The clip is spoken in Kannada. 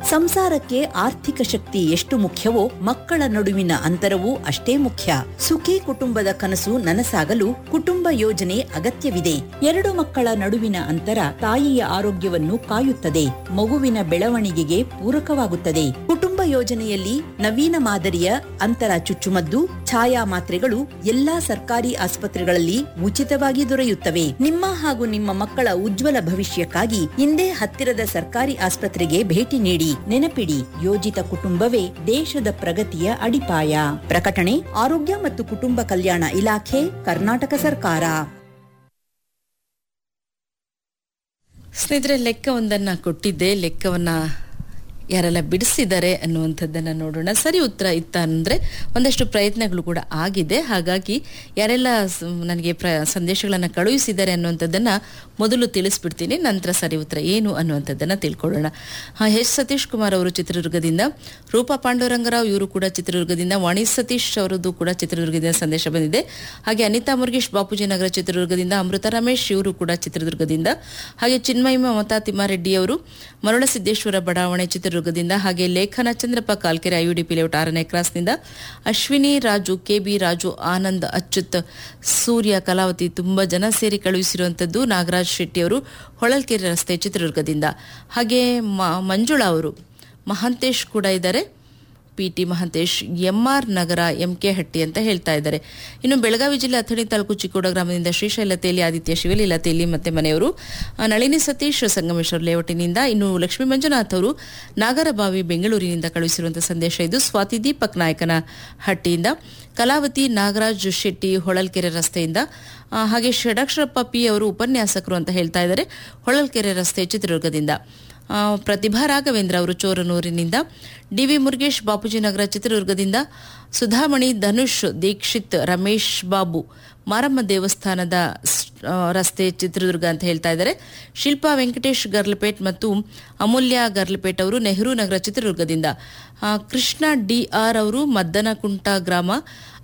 ಸಂಸಾರಕ್ಕೆ ಆರ್ಥಿಕ ಶಕ್ತಿ ಎಷ್ಟು ಮುಖ್ಯವೋ ಮಕ್ಕಳ ನಡುವಿನ ಅಂತರವೂ ಅಷ್ಟೇ ಮುಖ್ಯ ಸುಖಿ ಕುಟುಂಬದ ಕನಸು ನನಸಾಗಲು ಕುಟುಂಬ ಯೋಜನೆ ಅಗತ್ಯವಿದೆ ಎರಡು ಮಕ್ಕಳ ನಡುವಿನ ಅಂತರ ತಾಯಿಯ ಆರೋಗ್ಯವನ್ನು ಕಾಯುತ್ತದೆ ಮಗುವಿನ ಬೆಳವಣಿಗೆಗೆ ಪೂರಕವಾಗುತ್ತದೆ ಕುಟುಂಬ ಯೋಜನೆಯಲ್ಲಿ ನವೀನ ಮಾದರಿಯ ಅಂತರ ಚುಚ್ಚುಮದ್ದು ಛಾಯಾ ಮಾತ್ರೆಗಳು ಎಲ್ಲಾ ಸರ್ಕಾರಿ ಆಸ್ಪತ್ರೆಗಳಲ್ಲಿ ಉಚಿತವಾಗಿ ದೊರೆಯುತ್ತವೆ ನಿಮ್ಮ ಹಾಗೂ ನಿಮ್ಮ ಮಕ್ಕಳ ಉಜ್ವಲ ಭವಿಷ್ಯಕ್ಕಾಗಿ ಇಂದೇ ಹತ್ತಿರದ ಸರ್ಕಾರಿ ಆಸ್ಪತ್ರೆಗೆ ಭೇಟಿ ನೀಡಿ ನೆನಪಿಡಿ ಯೋಜಿತ ಕುಟುಂಬವೇ ದೇಶದ ಪ್ರಗತಿಯ ಅಡಿಪಾಯ ಪ್ರಕಟಣೆ ಆರೋಗ್ಯ ಮತ್ತು ಕುಟುಂಬ ಕಲ್ಯಾಣ ಇಲಾಖೆ ಕರ್ನಾಟಕ ಸರ್ಕಾರ ಸ್ನೇಹಿತರೆ ಲೆಕ್ಕವೊಂದನ್ನು ಕೊಟ್ಟಿದ್ದೆ ಲೆಕ್ಕವನ್ನ ಯಾರೆಲ್ಲ ಬಿಡಿಸಿದ್ದಾರೆ ಅನ್ನುವಂಥದ್ದನ್ನು ನೋಡೋಣ ಸರಿ ಉತ್ತರ ಇತ್ತ ಅಂದರೆ ಒಂದಷ್ಟು ಪ್ರಯತ್ನಗಳು ಕೂಡ ಆಗಿದೆ ಹಾಗಾಗಿ ಯಾರೆಲ್ಲ ಸ- ನನಗೆ ಪ್ರ ಸಂದೇಶಗಳನ್ನು ಕಳುಹಿಸಿದ್ದಾರೆ ಅನ್ನುವಂಥದ್ದನ್ನು ಮೊದಲು ತಿಳಿಸ್ಬಿಡ್ತೀನಿ ನಂತರ ಸರಿ ಉತ್ತರ ಏನು ಅನ್ನುವಂಥದ್ದನ್ನು ತಿಳ್ಕೊಳ್ಳೋಣ ಹಾಂ ಎಸ್ ಸತೀಶ್ ಕುಮಾರ್ ಅವರು ಚಿತ್ರದುರ್ಗದಿಂದ ರೂಪಾ ಪಾಂಡುರಂಗರಾವ್ ಇವರು ಕೂಡ ಚಿತ್ರದುರ್ಗದಿಂದ ವಾಣಿ ಸತೀಶ್ ಅವರದ್ದು ಕೂಡ ಚಿತ್ರದುರ್ಗದಿಂದ ಸಂದೇಶ ಬಂದಿದೆ ಹಾಗೆ ಅನಿತಾ ಮುರುಗೇಶ್ ಬಾಪೂಜಿ ನಗರ ಚಿತ್ರದುರ್ಗದಿಂದ ಅಮೃತ ರಮೇಶ್ ಇವರು ಕೂಡ ಚಿತ್ರದುರ್ಗದಿಂದ ಹಾಗೆ ಚಿನ್ಮಯಿ ಮಮತಾ ತಿಮ್ಮಾರೆಡ್ಡಿ ಅವರು ಮರುಳಸಿದ್ದೇಶ್ವರ ಬಡಾವಣೆ ಚಿತ್ರದುರ್ಗದಿಂದ ಹಾಗೆ ಲೇಖನ ಚಂದ್ರಪ್ಪ ಕಾಲ್ಕೆರೆ ಐಯುಡಿಪಿ ಲೇಔಟ್ ಆರನೇ ಕ್ರಾಸ್ನಿಂದ ಅಶ್ವಿನಿ ರಾಜು ಕೆ ಬಿ ರಾಜು ಆನಂದ್ ಅಚ್ಯುತ್ ಸೂರ್ಯ ಕಲಾವತಿ ತುಂಬಾ ಜನ ಸೇರಿ ಕಳುಹಿಸಿರುವಂಥದ್ದು ನಾಗರಾಜ್ ಶೆಟ್ಟಿ ಅವರು ಹೊಳಲ್ಕೆರೆ ರಸ್ತೆ ಚಿತ್ರದುರ್ಗದಿಂದ ಹಾಗೆ ಮ- ಮಂಜುಳಾ ಅವರು ಮಹಾಂತೇಶ್ ಕೂಡ ಇದ್ದಾರೆ P T Mahantesh M R Nagar M K Hatti ಅಂತ ಹೇಳ್ತಾ ಇದ್ದಾರೆ ಇನ್ನು ಬೆಳಗಾವಿ ಜಿಲ್ಲೆ ಅಥಣಿ ತಾಲೂಕು ಚಿಕ್ಕೋಡ ಗ್ರಾಮದಿಂದ ಶ್ರೀಶೈಲ ತೇಲಿ ಆದಿತ್ಯ ಶಿವಲೀಲ ತೇಲಿ ಮತ್ತೆ ಮನೆಯವರು ಆ, ನಳಿನಿ ಸತೀಶ್ ಸಂಗಮೇಶ್ವರ ಲೇಔಟಿನಿಂದ ಇನ್ನು ಲಕ್ಷ್ಮೀ ಮಂಜುನಾಥ್ ಅವರು ನಾಗರಬಾವಿ ಬೆಂಗಳೂರಿನಿಂದ ಕಳುಹಿಸಿರುವಂತಹ ಸಂದೇಶ ಇದು ಸ್ವಾತಿ ದೀಪಕ್ ನಾಯಕನ ಹಟ್ಟಿಯಿಂದ ಕಲಾವತಿ ನಾಗರಾಜ್ ಶೆಟ್ಟಿ ಹೊಳಲ್ಕೆರೆ ರಸ್ತೆಯಿಂದ ಆ, ಹಾಗೆ ಷಡಕ್ಷರಪ್ಪ ಪಿ ಅವರು ಉಪನ್ಯಾಸಕರು ಅಂತ ಹೇಳ್ತಾ ಇದ್ದಾರೆ ಹೊಳಲ್ಕೆರೆ ರಸ್ತೆ ಚಿತ್ರದುರ್ಗದಿಂದ ಆ, ಪ್ರತಿಭಾ ರಾಘವೇಂದ್ರ ಅವರು ಚೋರನೂರಿನಿಂದ ಡಿವಿ ಮುರುಗೇಶ್ ಬಾಪೂಜಿ ನಗರ ಚಿತ್ರದುರ್ಗದಿಂದ ಸುಧಾಮಣಿ ಧನುಷ್ ದೀಕ್ಷಿತ್ ರಮೇಶ್ ಬಾಬು ಮಾರಮ್ಮ ದೇವಸ್ಥಾನದ ಸ್- ಆ, ರಸ್ತೆ ಚಿತ್ರದುರ್ಗ ಅಂತ ಹೇಳ್ತಾ ಇದ್ದಾರೆ ಶಿಲ್ಪಾ ವೆಂಕಟೇಶ್ ಗರ್ಲಪೇಟ್ ಮತ್ತು ಅಮೂಲ್ಯ ಗರ್ಲಪೇಟ್ ಅವರು ನೆಹರು ನಗರ ಚಿತ್ರದುರ್ಗದಿಂದ ಆ, ಕೃಷ್ಣ ಡಿ ಆರ್ ಅವರು ಮದ್ದನಕುಂಟ ಗ್ರಾಮ